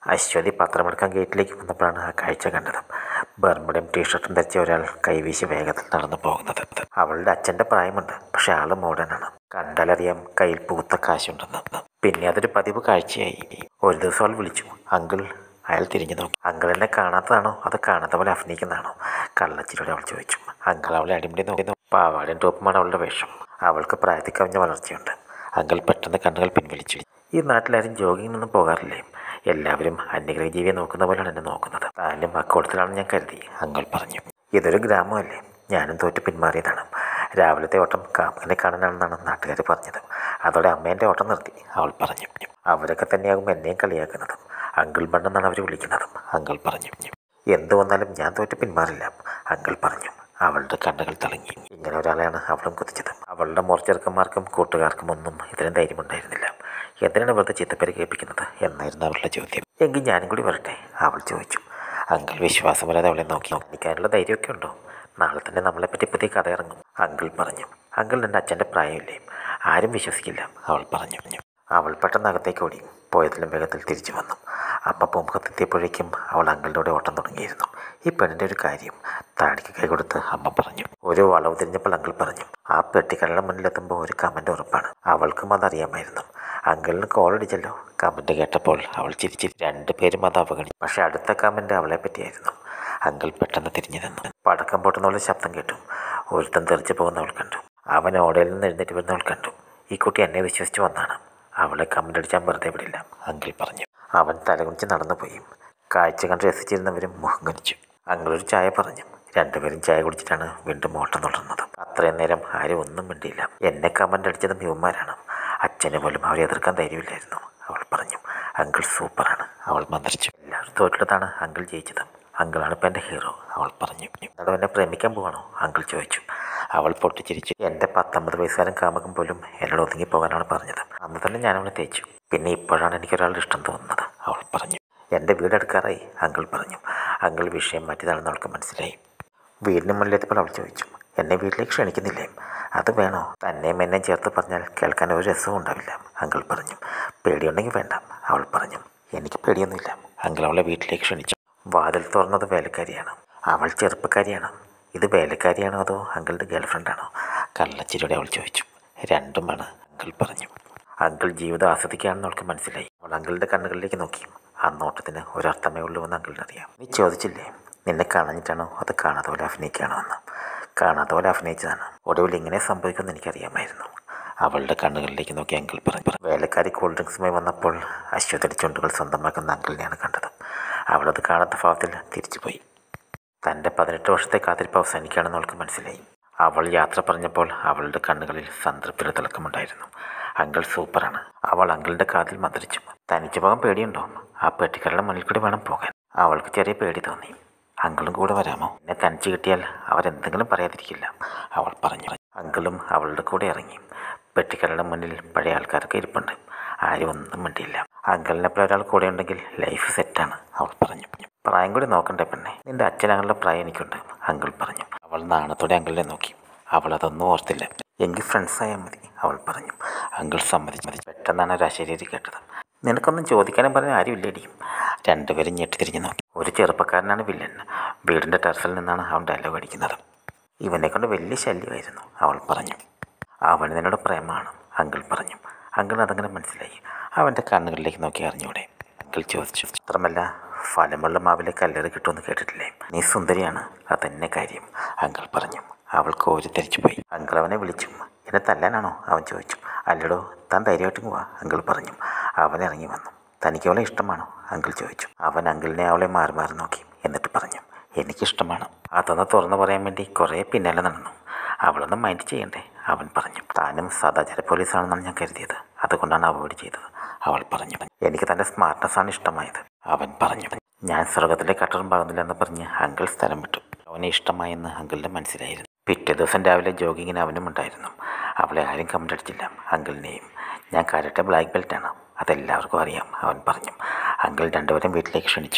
അശ്വതി പത്രമെടുക്കാൻ ഗേറ്റിലേക്ക് വന്നപ്പോഴാണ് ആ കാഴ്ച കണ്ടത് ബർമുടയും ടീഷർട്ടും ധരിച്ച ഒരാൾ കൈവീശി വേഗത്തിൽ നടന്നു പോകുന്നത് അവളുടെ അച്ഛൻ്റെ പ്രായമുണ്ട് പക്ഷെ ആള് മോഡേണാണ് കണ്ടാലറിയാം കയ്യിൽ പൂത്ത കാശുണ്ടെന്ന് പിന്നെ അതൊരു പതിവ് കാഴ്ചയായി ഒരു ദിവസം അവൾ വിളിച്ചു അങ്കിൾ അയാൾ തിരിഞ്ഞു നോക്കി അങ്കിൾ എന്നെ കാണാത്തതാണോ അത് കാണാത്ത പോലെ അഭിനയിക്കുന്നതാണോ കള്ളച്ചിരിയോടെ അവൾ ചോദിച്ചു അങ്കിൾ അവളെ അടിമുടി നോക്കി പാവാടയും ടോപ്പുമാണ് അവളുടെ വേഷം അവൾക്ക് പ്രായത്തിൽ കവിഞ്ഞ വളർച്ചയുണ്ട് അങ്കിൾ പെട്ടെന്ന് കണ്ണുകൾ പിൻവലിച്ചു ഈ നാട്ടിലാരും ജോഗിങ്ങിനൊന്നും പോകാറില്ലേ എല്ലാവരും അന്യഗ്രഹ ജീവിയെ നോക്കുന്ന പോലെയാണ് എന്നെ നോക്കുന്നത് താനും അക്കോടത്തിലാണെന്ന് ഞാൻ കരുതി അങ്കിൾ പറഞ്ഞു ഇതൊരു ഗ്രാമമല്ലേ ഞാനും തോറ്റ് പിന്മാറിയതാണ് രാവിലത്തെ ഓട്ടം കാമുകനെ കാണാനാണെന്നാണ് നാട്ടുകാർ പറഞ്ഞത് അതോടെ അമ്മേൻ്റെ ഓട്ടം നിർത്തി അവൾ പറഞ്ഞു അവരൊക്കെ തന്നെയാകും എന്നെയും കളിയാക്കുന്നതും അങ്കിൾ ബണ്ണെന്നാണ് അവർ വിളിക്കുന്നതും അങ്കിൾ പറഞ്ഞു എന്തു വന്നാലും ഞാൻ തോറ്റ് പിന്മാറില്ല അങ്കിൾ പറഞ്ഞു അവളുടെ കണ്ണുകൾ തിളങ്ങി ഇങ്ങനെ ഒരാളെയാണ് അവളും കുതിച്ചത് അവളുടെ മോർച്ചെറുക്കന്മാർക്കും കൂട്ടുകാർക്കും ഒന്നും ഇതിന് ധൈര്യമുണ്ടായിരുന്നില്ല എന്തിനാണ് വെറുതെ ചിത്തപ്പേര് കേൾപ്പിക്കുന്നത് എന്നായിരുന്നു അവളുടെ ചോദ്യം എങ്കിൽ ഞാനും കൂടി വരട്ടെ അവൾ ചോദിച്ചു അങ്കിൾ വിശ്വാസമില്ലാതെ അവളെ നോക്കി എനിക്കതിനുള്ള ധൈര്യമൊക്കെ ഉണ്ടോ നാളെ തന്നെ നമ്മളെപ്പറ്റി പുതിയ കഥ ഇറങ്ങും അങ്കിൾ പറഞ്ഞു അങ്കിൾ എൻ്റെ അച്ഛൻ്റെ പ്രായമില്ലേ ആരും വിശ്വസിക്കില്ല അവൾ പറഞ്ഞു അവൾ പെട്ടെന്ന് അകത്തേക്ക് ഓടി പോയതിലും വേഗത്തിൽ തിരിച്ചു വന്നു അമ്മ പൂമുഖത്തെത്തിയപ്പോഴേക്കും അവൾ അങ്കിളിൻ്റെ കൂടെ ഓട്ടം തുടങ്ങിയിരുന്നു ഈ പെണ്ണിൻ്റെ ഒരു കാര്യം താടിക്ക് കൈ കൊടുത്ത് അമ്മ പറഞ്ഞു ഒരു വളവ് തിരിഞ്ഞപ്പോൾ അങ്കിൾ പറഞ്ഞു ആ പെട്ടിക്കടലിന്റെ മുന്നിലെത്തുമ്പോൾ ഒരു കമൻ്റ് ഉറപ്പാണ് അവൾക്കും അതറിയാമായിരുന്നു അങ്കിളിന് കോൾ അടിച്ചല്ലോ കമൻ്റ് കേട്ടപ്പോൾ അവൾ ചിരിച്ച് രണ്ടുപേരും അത് അവഗണിച്ചു പക്ഷെ അടുത്ത കമൻ്റ് അവളെ പറ്റിയായിരുന്നു അങ്കിൾ പെട്ടെന്ന് തിരിഞ്ഞു നിന്നു പടക്കം പൊട്ടുന്നുള്ള ശബ്ദം കേട്ടു ഒരുത്തൻ തെറിച്ചു പോകുന്നവൾ കണ്ടു അവൻ ഓടയിൽ നിന്ന് എഴുന്നേറ്റ് വരുന്നവൾ കണ്ടു ഈ കുട്ടി എന്നെ വിശ്വസിച്ച് വന്നാണ് അവളെ കമൻ്റ് അടിച്ചാൽ വെറുതെ വിടില്ല അങ്കിൾ പറഞ്ഞു അവൻ തലകുനിച്ച് നടന്നുപോയി കാഴ്ച കണ്ട് രസിച്ചിരുന്നവരും മുഖം കനിച്ചു അങ്ങളൊരു ചായ പറഞ്ഞു രണ്ടുപേരും ചായ കുടിച്ചിട്ടാണ് വീണ്ടും ഓട്ടം തുടർന്നത് അത്രയും നേരം ആരും ഒന്നും മിണ്ടിയില്ല എന്നെ കമൻ്റ് അടിച്ചതും യുവന്മാരാണ് അച്ഛന് പോലും അവരെ എതിർക്കാൻ ധൈര്യമില്ലായിരുന്നു അവൾ പറഞ്ഞു അങ്കിൾ സൂപ്പറാണ് അവൾ മന്ത്രിച്ചു എല്ലാവരും തോറ്റെടുത്താണ് അങ്കിൾ ജയിച്ചത് അങ്കിളാണ് ഇപ്പം എൻ്റെ ഹീറോ അവൾ പറഞ്ഞു എന്നിട്ട് എന്നെ പ്രേമിക്കാൻ പോവാണോ അങ്കിൾ ചോദിച്ചു അവൾ പൊട്ടിച്ചിരിച്ചു എൻ്റെ പത്തൊമ്പത് വയസ്സുകാരൻ കാമകം പോലും എന്നോട് ഒതുങ്ങി പോകാനാണ് പറഞ്ഞത് അന്ന് തന്നെ ഞാൻ അവനെ തേച്ചു പിന്നെ ഇപ്പോഴാണ് എനിക്കൊരാളുടെ ഇഷ്ടം തോന്നുന്നത് അവൾ പറഞ്ഞു എൻ്റെ വീടെടുക്കാറായി അങ്കിൾ പറഞ്ഞു അങ്കിൾ വിഷയം മാറ്റിയതാണെന്ന് അവൾക്ക് മനസ്സിലായി വീടിന് മുന്നിലെത്തിയപ്പോൾ അവൾ ചോദിച്ചു എന്നെ വീട്ടിലേക്ക് ക്ഷണിക്കുന്നില്ലേ അത് വേണോ തന്നെയും എന്നെ ചേർത്ത് പറഞ്ഞാൽ കേൾക്കാൻ ഒരു രസവും ഉണ്ടാവില്ല അങ്കിൾ പറഞ്ഞു പേടിയുണ്ടെങ്കിൽ വേണ്ട അവൾ പറഞ്ഞു എനിക്ക് പേടിയൊന്നുമില്ല അങ്കിൾ അവളെ വീട്ടിലേക്ക് ക്ഷണിച്ചു വാതിൽ തുറന്നത് വേലക്കാരിയാണ് അവൾ ചെറുപ്പക്കാരിയാണ് ഇത് വേലക്കാരിയാണോ അതോ അങ്കിളുടെ ഗേൾഫ്രണ്ടാണോ കള്ളച്ചിരിയോടെ അവൾ ചോദിച്ചു രണ്ടുമാണ് അങ്കിൾ പറഞ്ഞു അങ്കിൾ ജീവിതം ആസ്വദിക്കുകയാണെന്ന് അവൾക്ക് മനസ്സിലായി അവൾ അങ്കിളുടെ കണ്ണുകളിലേക്ക് നോക്കി ആ നോട്ടത്തിന് ഒരർത്ഥമേ ഉള്ളൂ എന്ന് അങ്കിളിന് അറിയാം നീ ചോദിച്ചില്ലേ നിന്നെ കാണാഞ്ഞിട്ടാണോ അത് കാണാത്ത പോലെ അഭിനയിക്കുകയാണോ എന്ന് കാണാത്ത പോലെ അഭിനയിച്ചതാണ് ഒടുവിൽ ഇങ്ങനെ സംഭവിക്കുമെന്ന് എനിക്കറിയാമായിരുന്നു അവളുടെ കണ്ണുകളിലേക്ക് നോക്കി അങ്കിൾ പറഞ്ഞു വേലക്കാരി കൂൾ ഡ്രിങ്ക്സുമായി വന്നപ്പോൾ അശ്വതിയുടെ ചുണ്ടുകൾ സ്വന്തമാക്കുന്ന അങ്കിളിനെയാണ് കണ്ടത് അവളത് കാണാത്ത ഭാവത്തിൽ തിരിച്ചുപോയി തൻ്റെ പതിനെട്ട് വർഷത്തെ കാത്തിരിപ്പ് അവസാനിക്കുകയാണെന്ന് അവൾക്ക് മനസ്സിലായി അവൾ യാത്ര പറഞ്ഞപ്പോൾ അവളുടെ കണ്ണുകളിൽ സംതൃപ്തിയുടെ തിളക്കമുണ്ടായിരുന്നു അങ്കിൾ സൂപ്പറാണ് അവൾ അങ്കിളിൻ്റെ കാതിൽ മന്ത്രിച്ചു തനിച്ച് പോകാൻ പേടിയുണ്ടോ ആ പെട്ടിക്കടയുടെ മുന്നിൽ കൂടി വേണം പോകാൻ അവൾക്ക് ചെറിയ പേടി തോന്നി അങ്കിളും കൂടെ വരാമോ എന്നെ തനിച്ച് കിട്ടിയാൽ അവരെന്തെങ്കിലും പറയാതിരിക്കില്ല അവൾ പറഞ്ഞു അങ്കിളും അവളുടെ കൂടെ ഇറങ്ങി പെട്ടിക്കടയുടെ മുന്നിൽ പഴയ ആൾക്കാരൊക്കെ ഇരിപ്പുണ്ട് ആരും ഒന്നും മിണ്ടിയില്ല അങ്കിളിനെപ്പോൾ ഒരാൾ കൂടെ ഉണ്ടെങ്കിൽ ലൈഫ് സെറ്റാണ് അവൾ പറഞ്ഞു പ്രായം കൂടി നോക്കണ്ടേ പെണ്ണെ നിന്റെ അച്ഛനങ്ങളുടെ പ്രായം എനിക്കുണ്ട് അങ്കിൾ പറഞ്ഞു അവൾ നാണത്തോടെ അങ്കിളിനെ നോക്കി അവൾ അതൊന്നും ഓർത്തില്ല എങ്കിൽ ഫ്രണ്ട്സ് ആയാൽ മതി അവൾ പറഞ്ഞു അങ്കിൾ സമ്മതിച്ചു മതി പെട്ടെന്നാണ് ഒരു അശരീരി കേട്ടത് നിനക്കൊന്നും ചോദിക്കാനും പറഞ്ഞ ആരുമില്ലേടി രണ്ടുപേരും ഞെട്ടിത്തിരിഞ്ഞ് നോക്കി ഒരു ചെറുപ്പക്കാരനാണ് വില്ലൻ വീടിൻ്റെ ടെറസിൽ നിന്നാണ് അവൻ ഡയലോഗ് അടിക്കുന്നത് ഇവനെ കൊണ്ട് വലിയ ശല്യമായിരുന്നു അവൾ പറഞ്ഞു അവന് നിന്നോട് പ്രേമമാണ് അങ്കിൾ പറഞ്ഞു അങ്കിൾ അതങ്ങനെ മനസ്സിലായി അവൻ്റെ കണ്ണുകളിലേക്ക് നോക്കി അറിഞ്ഞൂടെ അങ്കിൾ ചോദിച്ചു മാത്രമല്ല ഫലമുള്ള മാവിലെ കല്ലേറ് കിട്ടുമെന്ന് കേട്ടിട്ടില്ലേ നീ സുന്ദരിയാണ് അതെന്നെ കാര്യം അങ്കിൾ പറഞ്ഞു അവൾ കോരിത്തരിച്ചു പോയി അങ്കിൾ അവനെ വിളിച്ചു എന്നെ തല്ലാനാണോ അവൻ ചോദിച്ചു അല്ലടോ താൻ ധൈര്യമായിട്ട് പോവാ അങ്കിൾ പറഞ്ഞു അവൻ ഇറങ്ങി വന്നു തനിക്ക് അവളെ ഇഷ്ടമാണോ അങ്കിൾ ചോദിച്ചു അവൻ അങ്കിളിനെ അവളെ മാറി മാറി നോക്കി എന്നിട്ട് പറഞ്ഞു എനിക്കിഷ്ടമാണ് അതൊന്ന് തുറന്നു പറയാൻ വേണ്ടി കുറേ പിന്നാലെ നടന്നു അവളൊന്നും മൈൻഡ് ചെയ്യണ്ടേ അവൻ പറഞ്ഞു താനും സദാചാര പോലീസാണെന്നാണ് ഞാൻ കരുതിയത് അതുകൊണ്ടാണ് അവോയ്ഡ് ചെയ്തത് അവൾ പറഞ്ഞു എനിക്ക് തൻ്റെ സ്മാർട്ട്നെസ്സാണ് ഇഷ്ടമായത് അവൻ പറഞ്ഞു ഞാൻ സ്വർഗത്തിലെ കട്ടറും പാകുന്നില്ല എന്ന് പറഞ്ഞ് അങ്കിൾ സ്ഥലം വിട്ടു അവനെ ഇഷ്ടമായെന്ന് അങ്കിളിന് മനസ്സിലായിരുന്നു പിറ്റേ ദിവസം രാവിലെ ജോഗിങ്ങിന് അവനും ഉണ്ടായിരുന്നു അവളെ ആരും കമൻ്റ് അടിച്ചില്ല അങ്കിളിനെയും ഞാൻ കരട്ടെ ബ്ലാക്ക് ബെൽറ്റാണ് അതെല്ലാവർക്കും അറിയാം അവൻ പറഞ്ഞു അങ്കിൾ രണ്ടുപേരും വീട്ടിലേക്ക് ക്ഷണിച്ചു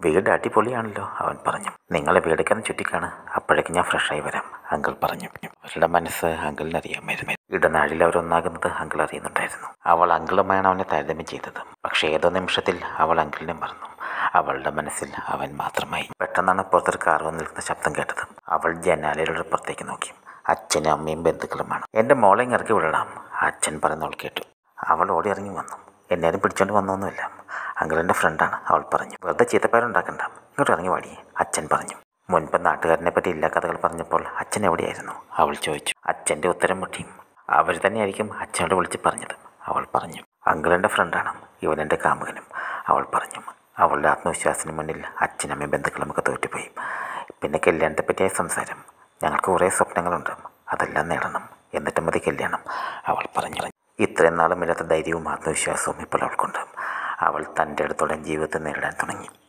വീട് അടിപൊളിയാണല്ലോ അവൻ പറഞ്ഞു നിങ്ങളെ വീടേക്കൊന്ന് ചുറ്റിക്കാണ് അപ്പോഴേക്കും ഞാൻ ഫ്രഷായി വരാം അങ്കിൾ പറഞ്ഞു അവരുടെ മനസ്സ് അങ്കിളിന് അറിയാമായിരുന്നു ഇടനാഴിൽ അവരൊന്നാകുന്നത് അങ്കിൾ അറിയുന്നുണ്ടായിരുന്നു അവൾ അങ്കിളുമായാണ് അവനെ താരതമ്യം ചെയ്തത് പക്ഷേ ഏതോ നിമിഷത്തിൽ അവൾ അങ്കിളിനെ മറന്നു അവളുടെ മനസ്സിൽ അവൻ മാത്രമായി പെട്ടെന്നാണ് പുറത്തൊരു കാർ വന്ന് നിൽക്കുന്ന ശബ്ദം കേട്ടത് അവൾ ജനാലയിലൂടെ പുറത്തേക്ക് നോക്കി അച്ഛനും അമ്മയും ബന്ധുക്കളുമാണ് എൻ്റെ മോളെ ഇങ്ങ് ഇറക്കി വിടണം അച്ഛൻ പറയുന്നവൾ കേട്ടു അവൾ ഓടി ഇറങ്ങി വന്നു എന്നേരും പിടിച്ചോണ്ട് വന്നൊന്നുമില്ല അങ്കിളിൻ്റെ ഫ്രണ്ടാണ് അവൾ പറഞ്ഞു വെറുതെ ചീത്തപ്പേരുണ്ടാക്കണ്ട ഇങ്ങോട്ട് ഇറങ്ങി വാടി അച്ഛൻ പറഞ്ഞു മുൻപ് നാട്ടുകാരനെ പറ്റി ഇല്ലാ കഥകൾ പറഞ്ഞപ്പോൾ അച്ഛൻ എവിടെയായിരുന്നു അവൾ ചോദിച്ചു അച്ഛൻ്റെ ഉത്തരം മുട്ടി അവർ തന്നെയായിരിക്കും അച്ഛനോട് വിളിച്ച് പറഞ്ഞത് അവൾ പറഞ്ഞു അങ്കിളിൻ്റെ ഫ്രണ്ടാണ് ഇവൻ എൻ്റെ കാമുകനും അവൾ പറഞ്ഞു അവളുടെ ആത്മവിശ്വാസത്തിന് മുന്നിൽ അച്ഛനമ്മയും ബന്ധുക്കളും ഒക്കെ തോറ്റുപോയി പിന്നെ കല്യാണത്തെ പറ്റിയായ സംസാരം ഞങ്ങൾക്ക് കുറേ സ്വപ്നങ്ങളുണ്ട് അതെല്ലാം നേടണം എന്നിട്ട് മതി കല്യാണം അവൾ പറഞ്ഞു ഇത്രയും നാളും ഇല്ലാത്ത ധൈര്യവും ആത്മവിശ്വാസവും ഇപ്പോൾ അവൾക്കുണ്ട് അവൾ തൻ്റെ അടുത്തോടെ ജീവിതത്തെ നേരിടാൻ തുടങ്ങി